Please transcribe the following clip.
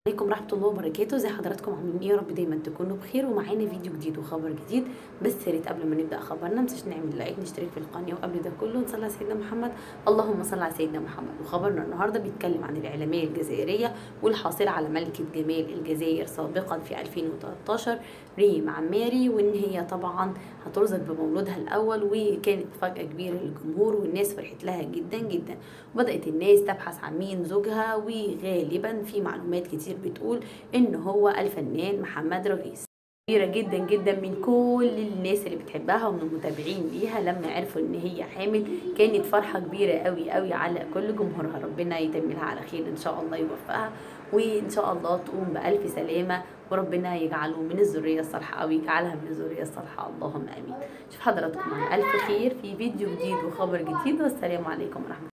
عليكم ورحمة الله وبركاته زي حضراتكم عاملين ايه يا رب دايما تكونوا بخير ومعانا فيديو جديد وخبر جديد بس يا ريت قبل ما نبدا خبرنا متنساش نعمل لايك نشترك في القناه وقبل ده كله نصلي على سيدنا محمد اللهم صل على سيدنا محمد وخبرنا النهارده بيتكلم عن الاعلاميه الجزائريه والحاصله على ملكه جمال الجزائر سابقا في 2013 ريم عماري وان هي طبعا هترزق بمولودها الاول وكانت مفاجاه كبيره للجمهور والناس فرحت لها جدا جدا وبدات الناس تبحث عن مين زوجها وغالبا في معلومات كتير بتقول ان هو الفنان محمد رئيس كبيرة جدا جدا من كل الناس اللي بتحبها ومن المتابعين ليها لما عرفوا ان هي حامل كانت فرحة كبيرة قوي قوي على كل جمهورها ربنا يتملها على خير ان شاء الله يوفقها وان شاء الله تقوم بألف سلامة وربنا يجعله من الذرية الصالحة او يجعلها من الذرية الصالحة اللهم امين شوف حضراتكم على الف خير في فيديو جديد وخبر جديد والسلام عليكم ورحمة الله